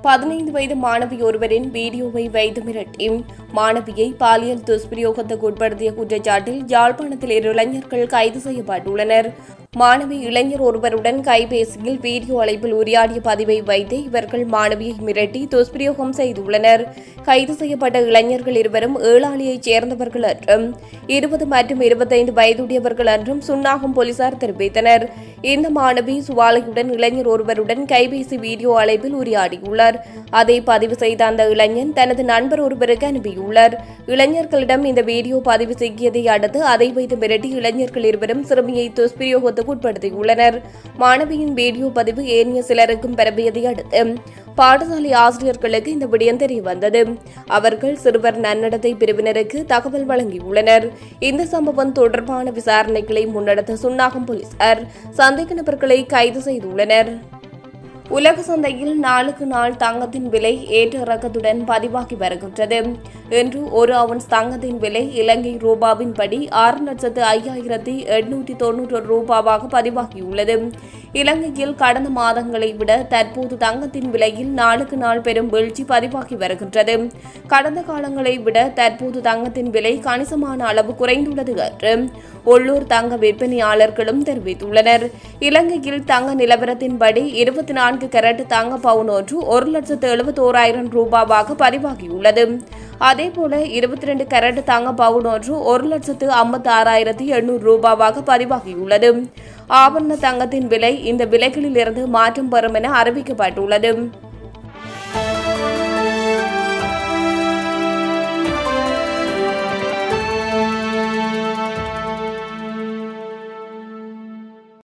பதினைந்து வயது மாணவி ஒருவரின் வீடியோவை வைத்து மிரட்டி மாணவியை பாலியல் துஷ்பிரயோகத்துக்கு உட்படுத்திய குற்றச்சாட்டில் யாழ்ப்பாணத்தில் இரு இளைஞர்கள் கைது செய்யப்பட்டுள்ளனர் மாணவி இளைஞர் ஒருவருடன் கைபேசியில் வீடியோ அழைப்பில் உரையாடிய பதிவை வைத்து இவர்கள் மாணவியை மிரட்டி துஷ்பிரயோகம் செய்துள்ளனர் கைது செய்யப்பட்ட இளைஞர்கள் இருவரும் ஏழாளியைச் சேர்ந்தவர்கள் என்றும் இருபது மற்றும் இருபத்தைந்து வயதுடையவர்கள் என்றும் சுன்னாகம் போலீசார் தெரிவித்தனர் இந்த மாணவி சுவாலையுடன் இளைஞர் ஒருவருடன் கைபேசி வீடியோ அழைப்பில் உரையாடியுள்ளார் அதை பதிவு செய்த அந்த இளைஞன் தனது நண்பர் ஒருவருக்கு அனுப்பியுள்ளார் இளைஞர்களிடம் இந்த வீடியோ பதிவு செய்யதை அடுத்து அதை வைத்து மிரட்டி இளைஞர்கள் இருவரும் சிறுமியை துஷ்பிரயோகத்துக்கு உட்படுத்தியுள்ளனர் மாணவியின் வீடியோ பதிவு ஏனைய சிலருக்கும் பரவியதை அடுத்து பாடசாலை ஆசிரியர்களுக்கு இந்த விடயம் தெரிய வந்தது அவர்கள் சிறுவர் நன்னடத்தை பிரிவினருக்கு தகவல் வழங்கியுள்ளனர் இந்த சம்பவம் தொடர்பான விசாரணைகளை முன்னெடுத்த சுன்னாகம் போலீசார் சந்தேக நபர்களை கைது செய்துள்ளனர் உலக சந்தையில் நாளுக்கு நாள் தங்கத்தின் விலை ஏற்ற இறக்கத்துடன் பதிவாகி வருகின்றது இன்று ஒரு அவுன்ஸ் தங்கத்தின் விலை இலங்கை ரூபாவின் படி ஆறு லட்சத்து ஐயாயிரத்தி எண்ணூற்றி தொன்னூற்று ரூபாவாக பதிவாகியுள்ளது இலங்கையில் கடந்த மாதங்களை விட தற்போது தங்கத்தின் விலையில் நாளுக்கு நாள் பெரும் வீழ்ச்சி பதிவாகி வருகின்றது கடந்த காலங்களை விட தற்போது தங்கத்தின் விலை கணிசமான அளவு குறைந்துள்ளது என்று உள்ளூர் தங்க விற்பனையாளர்களும் தெரிவித்துள்ளனர் இலங்கையில் தங்க நிலவரத்தின்படி இருபத்தி நான்கு கேரட் தங்க பவுன் ஒன்று ஒரு லட்சத்து எழுபத்தோராயிரம் ரூபாவாக பதிவாகியுள்ளது அதேபோல இருபத்தி ரெண்டு கேரட் தங்க பவுன் ஒன்று ஒரு லட்சத்து ஐம்பத்தி ஆறாயிரத்தி எண்ணூறு ரூபாவாக பதிவாகியுள்ளது ஆபரண தங்கத்தின் விலை இந்த விலைகளில் இருந்து மாற்றம் பெறும் என அறிவிக்கப்பட்டுள்ளது